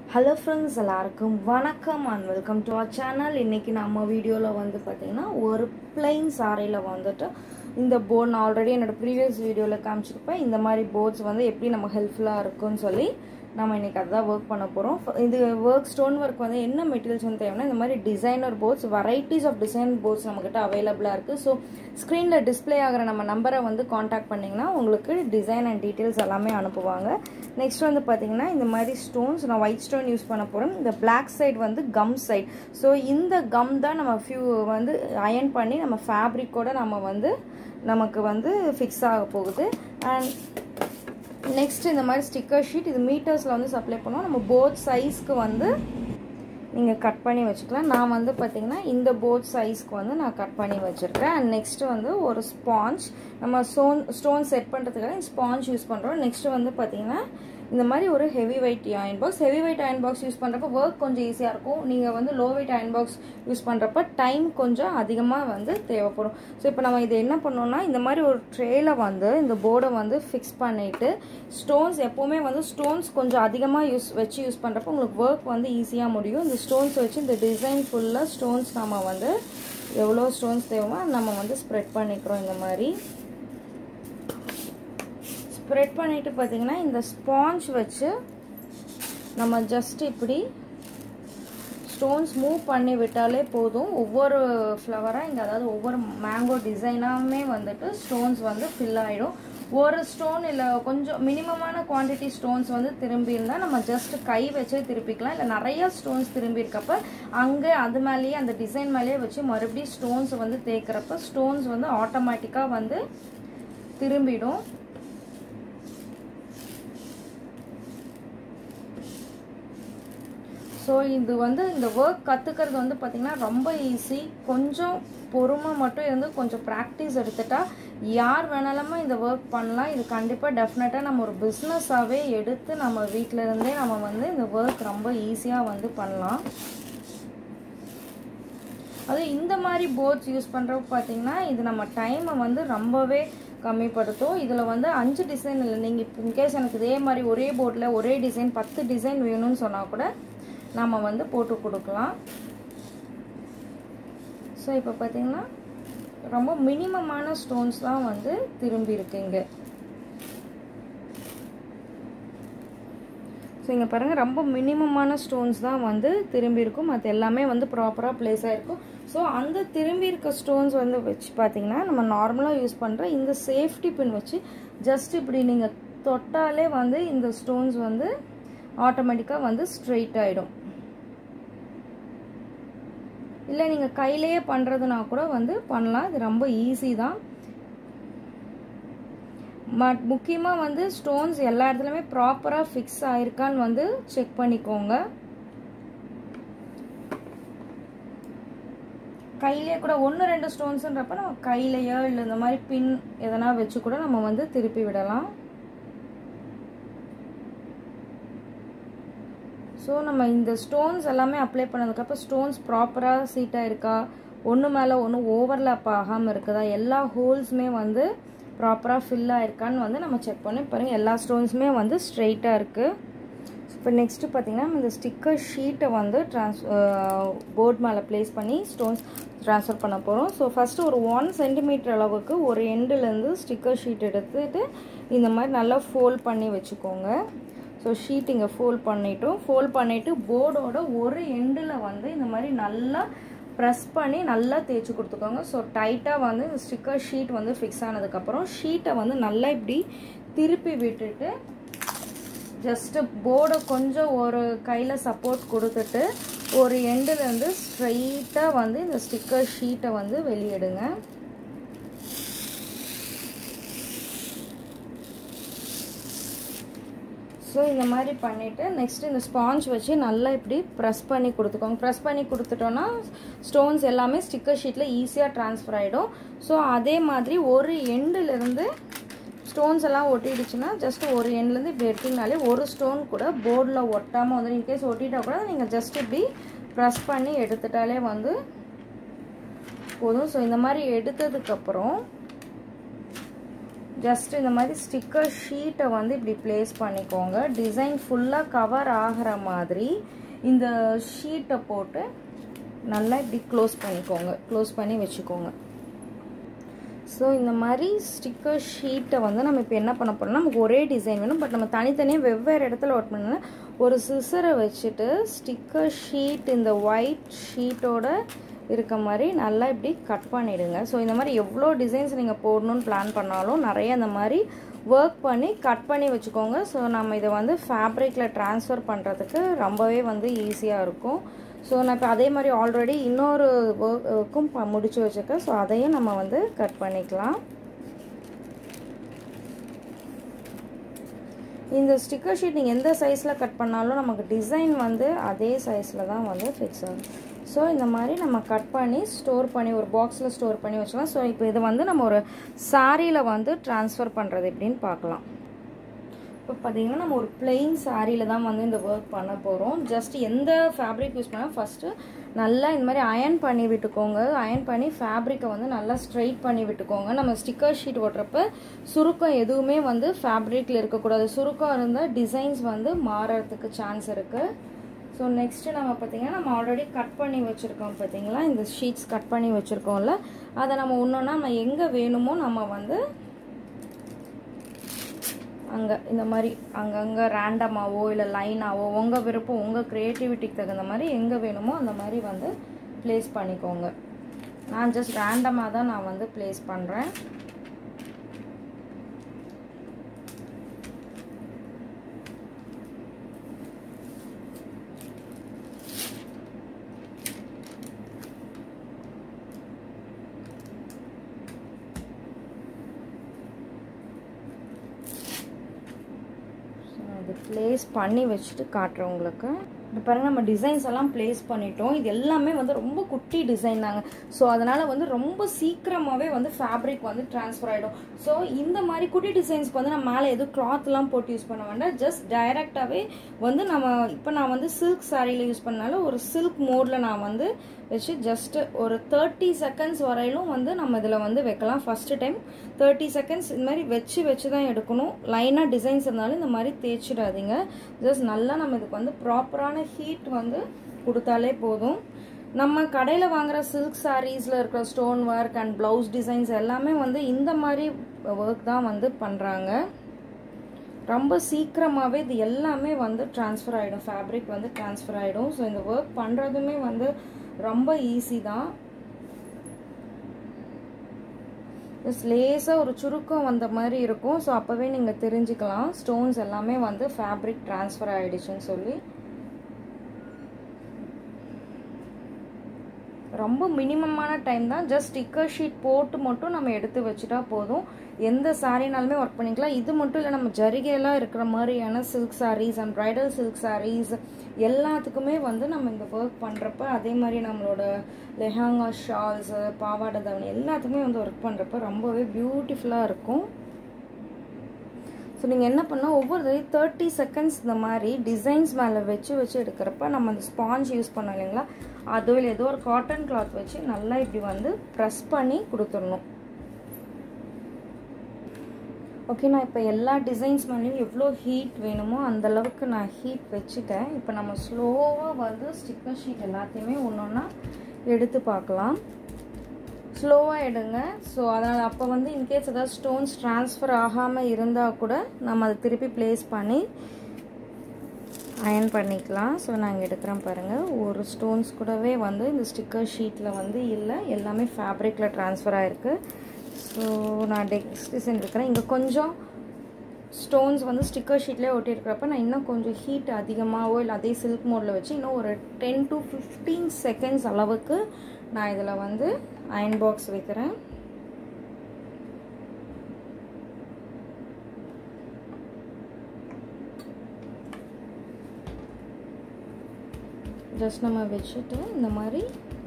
hello friends எல்லாருக்கும் வணக்கம் and welcome to our channel இன்றைக்கி நம்ம வீடியோவில் வந்து பார்த்திங்கன்னா ஒரு பிளைன் சாரியில் வந்துட்டு இந்த போர்ட் நான் ஆல்ரெடி என்னோட ப்ரீவியஸ் வீடியோவில் காமிச்சிருப்பேன் இந்த மாதிரி போர்ட்ஸ் வந்து எப்படி நம்ம ஹெல்ப்ஃபுல்லாக இருக்கும்னு சொல்லி நம்ம இன்றைக்கி அதுதான் ஒர்க் பண்ண போகிறோம் இது ஒர்க் ஸ்டோன் ஒர்க் வந்து என்ன மெட்டீரியல்ஸ் வந்து தேவைன்னா இந்த மாதிரி designer boards varieties of design boards நம்மக்கிட்ட அவைலபிளாக இருக்குது ஸோ ஸ்க்ரீனில் டிஸ்பிளே ஆகிற நம்ம நம்பரை வந்து காண்டாக்ட் பண்ணிங்கன்னா உங்களுக்கு டிசைன் அண்ட் டீட்டெயில்ஸ் எல்லாமே அனுப்புவாங்க நெக்ஸ்ட் வந்து பார்த்தீங்கன்னா இந்த மாதிரி ஸ்டோன்ஸ் நான் ஒயிட் ஸ்டோன் யூஸ் பண்ண போகிறோம் இந்த பிளாக் சைடு வந்து கம் சைடு ஸோ இந்த கம் தான் நம்ம ஃபியூ வந்து அயன் பண்ணி நம்ம ஃபேப்ரிக்கோட நம்ம வந்து நமக்கு வந்து ஃபிக்ஸ் ஆக போகுது அண்ட் நெக்ஸ்ட் இந்த மாதிரி ஸ்டிக்கர் ஷீட் இது மீட்டர்ஸில் வந்து சப்ளை பண்ணுவோம் நம்ம போத் சைஸ்க்கு வந்து நீங்கள் கட் பண்ணி வச்சுக்கலாம் நான் வந்து பார்த்தீங்கன்னா இந்த போத் சைஸ்க்கு வந்து நான் கட் பண்ணி வச்சுருக்கேன் அண்ட் நெக்ஸ்ட் வந்து ஒரு ஸ்பாஞ்ச் நம்ம ஸ்டோன் ஸ்டோன் செட் பண்ணுறதுக்காக ஸ்பாஞ்ச் யூஸ் பண்ணுறோம் நெக்ஸ்ட் வந்து பார்த்தீங்கன்னா இந்த மாதிரி ஒரு heavy weight iron box heavy weight iron box use பண்ணுறப்ப ஒர்க் கொஞ்சம் ஈஸியாக இருக்கும் நீங்கள் வந்து low weight iron box use பண்ணுறப்ப டைம் கொஞ்சம் அதிகமாக வந்து தேவைப்படும் ஸோ இப்போ நம்ம இது என்ன பண்ணோம்னா இந்த மாதிரி ஒரு ட்ரேயில் வந்து இந்த போர்டை வந்து ஃபிக்ஸ் பண்ணிவிட்டு ஸ்டோன்ஸ் எப்போவுமே வந்து ஸ்டோன்ஸ் கொஞ்சம் அதிகமாக யூஸ் வச்சு யூஸ் பண்ணுறப்ப உங்களுக்கு ஒர்க் வந்து ஈஸியாக முடியும் இந்த ஸ்டோன்ஸ் வச்சு இந்த டிசைன் ஃபுல்லாக ஸ்டோன்ஸ் நம்ம வந்து எவ்வளோ ஸ்டோன்ஸ் தேவைமோ நம்ம வந்து ஸ்ப்ரெட் பண்ணிக்கிறோம் இந்த மாதிரி ஸ்ப்ரெட் பண்ணிவிட்டு பார்த்தீங்கன்னா இந்த ஸ்பாஞ்ச் வச்சு நம்ம ஜஸ்ட் இப்படி ஸ்டோன்ஸ் மூவ் பண்ணி விட்டாலே போதும் ஒவ்வொரு ஃப்ளவராக இங்கே அதாவது ஒவ்வொரு மேங்கோ டிசைனாகவே வந்துட்டு ஸ்டோன்ஸ் வந்து ஃபில் ஆகிடும் ஒரு ஸ்டோன் இல்லை கொஞ்சம் மினிமமான குவான்டிட்டி ஸ்டோன்ஸ் வந்து திரும்பி இருந்தால் நம்ம ஜஸ்ட் கை வச்சே திருப்பிக்கலாம் இல்லை நிறைய ஸ்டோன்ஸ் திரும்பி இருக்கப்ப அங்கே அது மேலேயே அந்த டிசைன் மேலேயே வச்சு மறுபடியும் ஸ்டோன்ஸ் வந்து தேய்க்கிறப்ப ஸ்டோன்ஸ் வந்து ஆட்டோமேட்டிக்காக வந்து திரும்பிடும் ஸோ இது வந்து இந்த ஒர்க் கற்றுக்கிறது வந்து பார்த்திங்கன்னா ரொம்ப ஈஸி கொஞ்சம் பொறுமை மட்டும் இருந்து கொஞ்சம் ப்ராக்டிஸ் எடுத்துட்டா யார் வேணாலுமே இந்த ஒர்க் பண்ணலாம் இது கண்டிப்பாக டெஃபினட்டாக நம்ம ஒரு பிஸ்னஸாகவே எடுத்து நம்ம வீட்டில் இருந்தே நம்ம வந்து இந்த ஒர்க் ரொம்ப ஈஸியாக வந்து பண்ணலாம் அது இந்த மாதிரி போர்ட்ஸ் யூஸ் பண்ணுறப்ப பார்த்தீங்கன்னா இது நம்ம டைமை வந்து ரொம்பவே கம்மிப்படுத்தும் இதில் வந்து அஞ்சு டிசைன் இல்லை நீங்கள் இப்போ இன்கேஸ் எனக்கு இதே மாதிரி ஒரே போர்டில் ஒரே டிசைன் பத்து டிசைன் வேணும்னு சொன்னால் கூட நம்ம வந்து போட்டு கொடுக்கலாம் ஸோ இப்போ பார்த்தீங்கன்னா ரொம்ப மினிமமான ஸ்டோன்ஸ் தான் வந்து திரும்பி இருக்குங்க ஸோ இங்கே பாருங்கள் ரொம்ப மினிமமான ஸ்டோன்ஸ் தான் வந்து திரும்பி இருக்கும் மற்ற எல்லாமே வந்து ப்ராப்பராக ப்ளேஸ் ஆகிருக்கும் ஸோ அந்த திரும்பி இருக்க ஸ்டோன்ஸ் வந்து வச்சு பார்த்தீங்கன்னா நம்ம நார்மலாக யூஸ் பண்ணுற இந்த சேஃப்டி பின் வச்சு ஜஸ்ட் இப்படி நீங்கள் தொட்டாலே வந்து இந்த ஸ்டோன்ஸ் வந்து ஆட்டோமேட்டிக்காக வந்து ஸ்ட்ரெயிட் ஆகிடும் இல்லை நீங்கள் கையிலேயே பண்ணுறதுனா கூட வந்து பண்ணலாம் இது ரொம்ப ஈஸி தான் பட் முக்கியமாக வந்து ஸ்டோன்ஸ் எல்லா இடத்துலையுமே ப்ராப்பராக ஃபிக்ஸ் ஆயிருக்கான்னு வந்து செக் பண்ணிக்கோங்க கையிலே கூட ஒன்று ரெண்டு ஸ்டோன்ஸுன்றப்ப நம்ம கையிலையோ இல்லை இந்த மாதிரி பின் எதனா வச்சு கூட நம்ம வந்து திருப்பி விடலாம் ஸோ நம்ம இந்த ஸ்டோன்ஸ் எல்லாமே அப்ளை பண்ணதுக்கப்புறம் ஸ்டோன்ஸ் ப்ராப்பராக சீட்டாக இருக்கா ஒன்று மேலே ஒன்று ஓவர்லேப் ஆகாமல் இருக்குதா எல்லா ஹோல்ஸுமே வந்து ப்ராப்பராக ஃபில் ஆயிருக்கான்னு வந்து நம்ம செக் பண்ணி பாருங்கள் எல்லா ஸ்டோன்ஸுமே வந்து ஸ்ட்ரெயிட்டாக இருக்குது இப்போ நெக்ஸ்ட்டு பார்த்திங்கன்னா இந்த ஸ்டிக்கர் ஷீட்டை வந்து ட்ரான்ஸ் போர்ட் மேலே ப்ளேஸ் பண்ணி ஸ்டோன்ஸ் ட்ரான்ஸ்ஃபர் பண்ண போகிறோம் ஸோ ஃபஸ்ட்டு ஒரு ஒன் சென்டிமீட்டர் அளவுக்கு ஒரு எண்டுலேருந்து ஸ்டிக்கர் ஷீட் எடுத்துட்டு இந்த மாதிரி நல்லா ஃபோல்ட் பண்ணி வச்சுக்கோங்க ஸோ ஷீட் இங்கே ஃபோல்ட் பண்ணிட்டோம் ஃபோல்ட் பண்ணிவிட்டு போர்டோட ஒரு எண்டில் வந்து இந்த மாதிரி நல்லா ப்ரெஸ் பண்ணி நல்லா தேய்ச்சி கொடுத்துக்கோங்க ஸோ டைட்டாக வந்து இந்த ஸ்டிக்கர் ஷீட் வந்து ஃபிக்ஸ் ஆனதுக்கப்புறம் ஷீட்டை வந்து நல்லா இப்படி திருப்பி விட்டுட்டு ஜஸ்ட்டு போர்டை கொஞ்சம் ஒரு கையில் சப்போர்ட் கொடுத்துட்டு ஒரு எண்டுலேருந்து ஸ்ட்ரைட்டாக வந்து இந்த ஸ்டிக்கர் ஷீட்டை வந்து வெளியிடுங்க ஸோ இந்த மாதிரி பண்ணிவிட்டு நெக்ஸ்ட் இந்த ஸ்பாஞ்ச் வச்சு நல்லா இப்படி ப்ரெஸ் பண்ணி கொடுத்துக்கோங்க ப்ரெஸ் பண்ணி கொடுத்துட்டோன்னா ஸ்டோன்ஸ் எல்லாமே ஸ்டிக்கர் ஷீட்டில் ஈஸியாக ட்ரான்ஸ்ஃபர் ஆகிடும் ஸோ அதே மாதிரி ஒரு எண்டுலேருந்து ஸ்டோன்ஸ் எல்லாம் ஒட்டிடுச்சுன்னா ஜஸ்ட் ஒரு எண்ட்லேருந்து இப்படி எடுத்திங்கனாலே ஒரு ஸ்டோன் கூட போர்டில் ஒட்டாமல் வந்து இன்கேஸ் ஒட்டிட்டா கூட நீங்கள் ஜஸ்ட் இப்படி ப்ரெஸ் பண்ணி எடுத்துட்டாலே வந்து போதும் ஸோ இந்த மாதிரி எடுத்ததுக்கப்புறம் ஜஸ்ட் இந்த மாதிரி ஸ்டிக்கர் ஷீட்டை வந்து இப்படி ப்ளேஸ் பண்ணிக்கோங்க டிசைன் ஃபுல்லாக கவர் ஆகிற மாதிரி இந்த ஷீட்டை போட்டு நல்லா இப்படி க்ளோஸ் பண்ணிக்கோங்க க்ளோஸ் பண்ணி வச்சுக்கோங்க ஸோ இந்த மாதிரி ஸ்டிக்கர் ஷீட்டை வந்து நம்ம இப்போ என்ன பண்ண போகிறோம்னா நமக்கு ஒரே டிசைன் வேணும் பட் நம்ம தனித்தனியாக வெவ்வேறு இடத்துல ஒர்க் பண்ணணும் ஒரு சிசரை வச்சுட்டு ஸ்டிக்கர் ஷீட் இந்த ஒயிட் ஷீட்டோட இருக்க மாதிரி நல்லா இப்படி கட் பண்ணிவிடுங்க ஸோ இந்த மாதிரி எவ்வளோ டிசைன்ஸ் நீங்கள் போடணும்னு பிளான் பண்ணாலும் நிறைய இந்த மாதிரி ஒர்க் பண்ணி கட் பண்ணி வச்சுக்கோங்க ஸோ நம்ம இதை வந்து ஃபேப்ரிக்கில் ட்ரான்ஸ்ஃபர் பண்ணுறதுக்கு ரொம்பவே வந்து ஈஸியாக இருக்கும் ஸோ நான் இப்போ அதே மாதிரி ஆல்ரெடி இன்னொரு ஒர்க்கும் முடிச்சு வச்சுருக்கேன் ஸோ அதையும் நம்ம வந்து கட் பண்ணிக்கலாம் இந்த ஸ்டிக்கர் ஷீட் நீங்கள் எந்த சைஸில் கட் பண்ணாலும் நமக்கு டிசைன் வந்து அதே சைஸில் தான் வந்து ஃபிக்ஸ் ஆகும் ஸோ இந்த மாதிரி நம்ம கட் பண்ணி ஸ்டோர் பண்ணி ஒரு பாக்ஸில் ஸ்டோர் பண்ணி வச்சுக்கலாம் ஸோ இப்போ இது வந்து நம்ம ஒரு சாரியில் வந்து ட்ரான்ஸ்ஃபர் பண்ணுறது எப்படின்னு பார்க்கலாம் இப்போ பார்த்தீங்கன்னா நம்ம ஒரு பிளெயின் சாரியில் தான் வந்து இந்த ஒர்க் பண்ண போகிறோம் ஜஸ்ட் எந்த ஃபேப்ரிக் யூஸ் பண்ணால் ஃபஸ்ட்டு நல்லா இந்த மாதிரி அயன் பண்ணி விட்டுக்கோங்க அயன் பண்ணி ஃபேப்ரிக்கை வந்து நல்லா ஸ்ட்ரைட் பண்ணி விட்டுக்கோங்க நம்ம ஸ்டிக்கர் ஷீட் ஓட்டுறப்ப சுருக்கம் எதுவுமே வந்து ஃபேப்ரிக்கில் இருக்கக்கூடாது சுருக்கம் இருந்தால் டிசைன்ஸ் வந்து மாறறதுக்கு சான்ஸ் இருக்குது ஸோ நெக்ஸ்ட்டு நம்ம பார்த்திங்கன்னா நம்ம ஆல்ரெடி கட் பண்ணி வச்சுருக்கோம் பார்த்தீங்களா இந்த ஷீட்ஸ் கட் பண்ணி வச்சுருக்கோம்ல அதை நம்ம ஒன்றுனா நம்ம எங்கே வேணுமோ நம்ம வந்து அங்கே இந்த மாதிரி அங்கங்கே ரேண்டமாவோ இல்லை லைனாவோ உங்கள் விருப்பம் உங்கள் க்ரியேட்டிவிட்டிக்கு தகுந்த மாதிரி எங்கே வேணுமோ அந்த மாதிரி வந்து ப்ளேஸ் பண்ணிக்கோங்க நான் ஜஸ்ட் ரேண்டமாக தான் நான் வந்து ப்ளேஸ் பண்ணுறேன் இது ப்ளேஸ் பண்ணி வச்சுட்டு காட்டுறேன் உங்களுக்கு இப்போ பாருங்க நம்ம டிசைன்ஸ் எல்லாம் ப்ளேஸ் பண்ணிட்டோம் இது எல்லாமே வந்து ரொம்ப குட்டி டிசைன் தாங்க ஸோ அதனால வந்து ரொம்ப சீக்கிரமாகவே வந்து ஃபேப்ரிக் வந்து ட்ரான்ஸ்ஃபர் ஆகிடும் ஸோ இந்த மாதிரி குட்டி டிசைன்ஸ்க்கு வந்து நம்ம மேலே எதுவும் கிளாத்லாம் போட்டு யூஸ் பண்ண வேண்டாம் ஜஸ்ட் டைரெக்டாகவே வந்து நம்ம இப்போ நான் வந்து சில்க் சாரியில் யூஸ் பண்ணனால ஒரு சில்க் மோடில் நான் வந்து வச்சு ஜஸ்ட் ஒரு தேர்ட்டி செகண்ட்ஸ் வரையிலும் வந்து நம்ம இதில் வந்து வைக்கலாம் ஃபஸ்ட்டு டைம் தேர்ட்டி செகண்ட்ஸ் இந்த மாதிரி வச்சு வச்சு தான் எடுக்கணும் லைனாக டிசைன்ஸ் இருந்தாலும் இந்த மாதிரி தேய்ச்சிடாதீங்க ஜஸ்ட் நல்லா நம்ம இதுக்கு வந்து ப்ராப்பரான ஹீட் வந்து கொடுத்தாலே போதும் நம்ம கடையில் வாங்குற சில்க் சாரீஸில் இருக்கிற stone work and blouse designs எல்லாமே வந்து இந்த மாதிரி ஒர்க் தான் வந்து பண்ணுறாங்க ரொம்ப சீக்கிரமாகவே இது எல்லாமே வந்து ட்ரான்ஸ்ஃபர் ஆகிடும் ஃபேப்ரிக் வந்து ட்ரான்ஸ்ஃபர் ஆகிடும் ஸோ இந்த ஒர்க் பண்ணுறதுமே வந்து ரொம்ப ஈஸி தான் ஜஸ்ட் லேஸாக ஒரு சுருக்கம் வந்த மாதிரி இருக்கும் ஸோ அப்போவே நீங்கள் தெரிஞ்சுக்கலாம் ஸ்டோன்ஸ் எல்லாமே வந்து ஃபேப்ரிக் ட்ரான்ஸ்ஃபர் ஆகிடுச்சுன்னு சொல்லி ரொம்ப மினிமமான டைம் தான் ஜஸ்ட் ஸ்டிக்கர் ஷீட் போட்டு மட்டும் நம்ம எடுத்து வச்சுட்டா போதும் எந்த சாரீனாலுமே ஒர்க் பண்ணிக்கலாம் இது மட்டும் இல்லை நம்ம ஜரிகையெல்லாம் இருக்கிற மாதிரியான silk saris and bridal silk saris எல்லாத்துக்குமே வந்து நம்ம இந்த ஒர்க் பண்ணுறப்ப அதே மாதிரி நம்மளோட லெஹாங்கா ஷால்ஸு பாவாடை தவணி எல்லாத்துக்குமே வந்து ஒர்க் பண்ணுறப்ப ரொம்பவே பியூட்டிஃபுல்லாக இருக்கும் ஸோ நீங்கள் என்ன பண்ணால் ஒவ்வொரு தடவை தேர்ட்டி செகண்ட்ஸ் இந்த மாதிரி டிசைன்ஸ் மேலே வச்சு வச்சு எடுக்கிறப்ப நம்ம அந்த ஸ்பாஞ்ச் யூஸ் பண்ணோம் இல்லைங்களா அதோ இல்லை ஏதோ ஒரு காட்டன் கிளாத் வச்சு நல்லா இப்படி வந்து ப்ரெஸ் பண்ணி கொடுத்துடணும் ஓகே நான் இப்போ எல்லா டிசைன்ஸ் மேலேயும் எவ்வளோ ஹீட் வேணுமோ அந்தளவுக்கு நான் ஹீட் வச்சுட்டேன் இப்போ நம்ம ஸ்லோவாக வந்து ஸ்டிக்கர் ஷீட் எல்லாத்தையுமே ஒன்று ஒன்றா எடுத்து பார்க்கலாம் ஸ்லோவாக எடுங்க ஸோ அதனால் அப்போ வந்து இன்கேஸ் ஏதாவது ஸ்டோன்ஸ் ட்ரான்ஸ்ஃபர் ஆகாமல் இருந்தால் கூட நம்ம அதை திருப்பி ப்ளேஸ் பண்ணி அயன் பண்ணிக்கலாம் ஸோ நாங்கள் எடுக்கிறோம் பாருங்கள் ஒரு ஸ்டோன்ஸ் கூடவே வந்து இந்த ஸ்டிக்கர் ஷீட்டில் வந்து இல்லை எல்லாமே ஃபேப்ரிக்கில் ட்ரான்ஸ்ஃபர் ஆகிருக்கு ஸோ நான் நெக்ஸ்ட் டிசைன் இருக்கிறேன் இங்கே கொஞ்சம் ஸ்டோன்ஸ் வந்து ஸ்டிக்கர் ஷீட்லேயே ஒட்டியிருக்கிறப்ப நான் இன்னும் கொஞ்சம் ஹீட் அதிகமாகவோ இல்லை அதே சில்க் மோடில் வச்சு இன்னும் ஒரு டென் டு ஃபிஃப்டீன் செகண்ட்ஸ் அளவுக்கு நான் இதில் வந்து அயன் பாக்ஸ் வைக்கிறேன் ஜஸ்ட் நம்ம வச்சுட்டு இந்த மாதிரி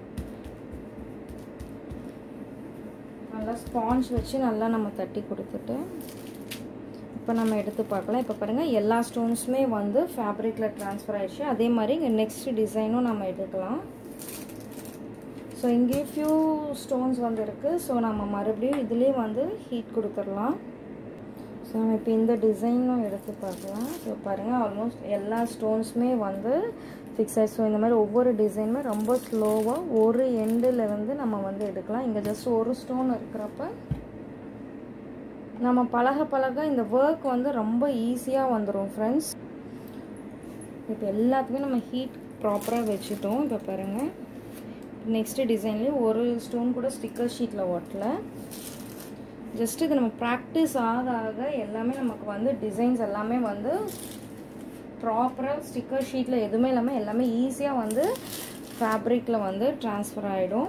நல்லா ஸ்பாஞ்ச் வச்சு நல்லா நம்ம தட்டி கொடுத்துட்டு இப்போ நம்ம எடுத்து பார்க்கலாம் இப்போ பாருங்கள் எல்லா ஸ்டோன்ஸுமே வந்து ஃபேப்ரிக்கில் ட்ரான்ஸ்ஃபர் ஆயிடுச்சு அதே மாதிரி இங்கே நெக்ஸ்ட் டிசைனும் நம்ம எடுக்கலாம் ஸோ இங்கேயும் ஃபியூ ஸ்டோன்ஸ் வந்து இருக்குது ஸோ நம்ம மறுபடியும் இதுலேயே வந்து ஹீட் கொடுத்துடலாம் ஸோ நம்ம இப்போ இந்த டிசைனும் எடுத்து பார்க்கலாம் ஸோ பாருங்கள் ஆல்மோஸ்ட் எல்லா ஸ்டோன்ஸுமே வந்து ஃபிக்ஸ் ஆகி ஸோ இந்த மாதிரி ஒவ்வொரு டிசைனுமே ரொம்ப ஸ்லோவாக ஒரு எண்டுலேருந்து நம்ம வந்து எடுக்கலாம் இங்கே ஜஸ்ட் ஒரு ஸ்டோன் இருக்கிறப்ப நம்ம பழக பழக இந்த ஒர்க் வந்து ரொம்ப ஈஸியாக வந்துடும் ஃப்ரெண்ட்ஸ் இப்போ எல்லாத்துக்குமே நம்ம ஹீட் ப்ராப்பராக வச்சுட்டோம் இப்போ பாருங்கள் நெக்ஸ்ட்டு டிசைன்லேயும் ஒரு ஸ்டோன் கூட ஸ்டிக்கர் ஷீட்டில் ஒட்டல ஜஸ்ட் இது நம்ம ப்ராக்டிஸ் ஆக ஆக எல்லாமே நமக்கு வந்து டிசைன்ஸ் எல்லாமே வந்து ப்ராப்பராக ஸ்டிக்கர் ஷீட்டில் எதுவுமே இல்லாமல் எல்லாமே ஈஸியாக வந்து ஃபேப்ரிக்கில் வந்து ட்ரான்ஸ்ஃபர் ஆகிடும்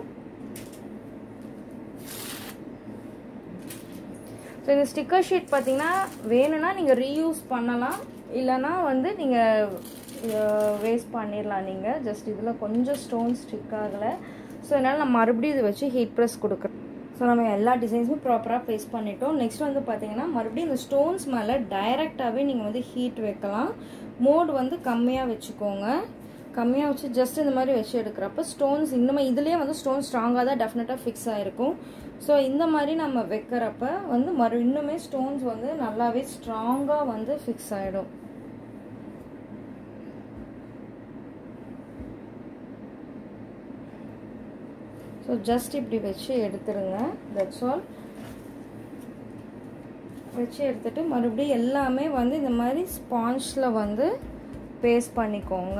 ஸோ இந்த ஸ்டிக்கர் ஷீட் பார்த்தீங்கன்னா வேணும்னா நீங்கள் ரீயூஸ் பண்ணலாம் இல்லைனா வந்து நீங்கள் வேஸ்ட் பண்ணிடலாம் நீங்கள் ஜஸ்ட் இதில் கொஞ்சம் ஸ்டோன் ஸ்டிக் ஆகலை ஸோ அதனால் நான் மறுபடியும் இதை வச்சு ஹீட் ப்ரெஸ் கொடுக்குறேன் ஸோ நம்ம எல்லா டிசைன்ஸுமே ப்ராப்பராக ப்ளேஸ் பண்ணிட்டோம் நெக்ஸ்ட் வந்து பார்த்தீங்கன்னா மறுபடியும் இந்த ஸ்டோன்ஸ் மேலே டைரெக்டாகவே நீங்கள் வந்து ஹீட் வைக்கலாம் மோட் வந்து கம்மியாக வச்சுக்கோங்க கம்மியாக வச்சு ஜஸ்ட் இந்த மாதிரி வச்சு எடுக்கிறப்ப ஸ்டோன்ஸ் இன்னுமே இதுலேயே வந்து ஸ்டோன் ஸ்ட்ராங்காக தான் டெஃபினட்டாக ஃபிக்ஸ் ஆகிருக்கும் ஸோ இந்த மாதிரி நம்ம வைக்கிறப்ப வந்து மறு இன்னுமே ஸ்டோன்ஸ் வந்து நல்லாவே ஸ்ட்ராங்காக வந்து ஃபிக்ஸ் ஆகிடும் ஸோ ஜஸ்ட் இப்படி வச்சு எடுத்துருங்க தட்ஸ் ஆல் வச்சு எடுத்துட்டு மறுபடியும் எல்லாமே வந்து இந்த மாதிரி ஸ்பாஞ்சில் வந்து பேஸ்ட் பண்ணிக்கோங்க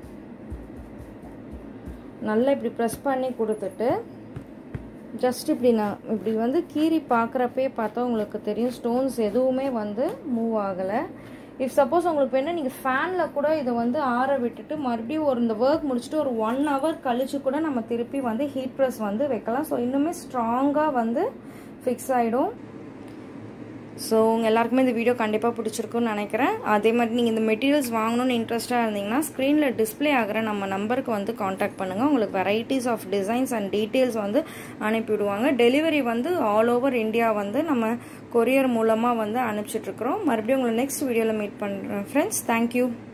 நல்லா இப்படி ப்ரெஸ் பண்ணி கொடுத்துட்டு ஜஸ்ட் இப்படி நான் இப்படி வந்து கீறி பார்க்குறப்பே பார்த்தா உங்களுக்கு தெரியும் ஸ்டோன்ஸ் எதுவுமே வந்து மூவ் ஆகலை இஃப் சப்போஸ் உங்களுக்கு வேணால் நீங்கள் ஃபேனில் கூட இதை வந்து ஆற விட்டுட்டு மறுபடியும் ஒரு இந்த ஒர்க் முடிச்சுட்டு ஒரு ஒன் ஹவர் கழிச்சு கூட நம்ம திருப்பி வந்து ஹீட் ப்ரெஸ் வந்து வைக்கலாம் ஸோ இன்னுமே ஸ்ட்ராங்காக வந்து ஃபிக்ஸ் ஆகிடும் ஸோ உங்கள் எல்லாருக்குமே இந்த வீடியோ கண்டிப்பாக பிடிச்சிருக்குன்னு நினைக்கிறேன் அதே மாதிரி நீங்கள் இந்த மெட்டீரியல்ஸ் வாங்கணும்னு இன்ட்ரெஸ்ட்டாக இருந்தீங்கன்னா ஸ்க்ரீனில் டிஸ்பிளே ஆகிற நம்ம நம்பருக்கு வந்து காண்டாக்ட் பண்ணுங்கள் உங்களுக்கு varieties of designs and details வந்து அனுப்பிவிடுவாங்க டெலிவரி வந்து ஆல் ஓவர் இந்தியா வந்து நம்ம கொரியர் மூலமாக வந்து அனுப்பிச்சிட்ருக்குறோம் மறுபடியும் உங்களை நெக்ஸ்ட் வீடியோவில் மீட் பண்ணுறேன் ஃப்ரெண்ட்ஸ் தேங்க்யூ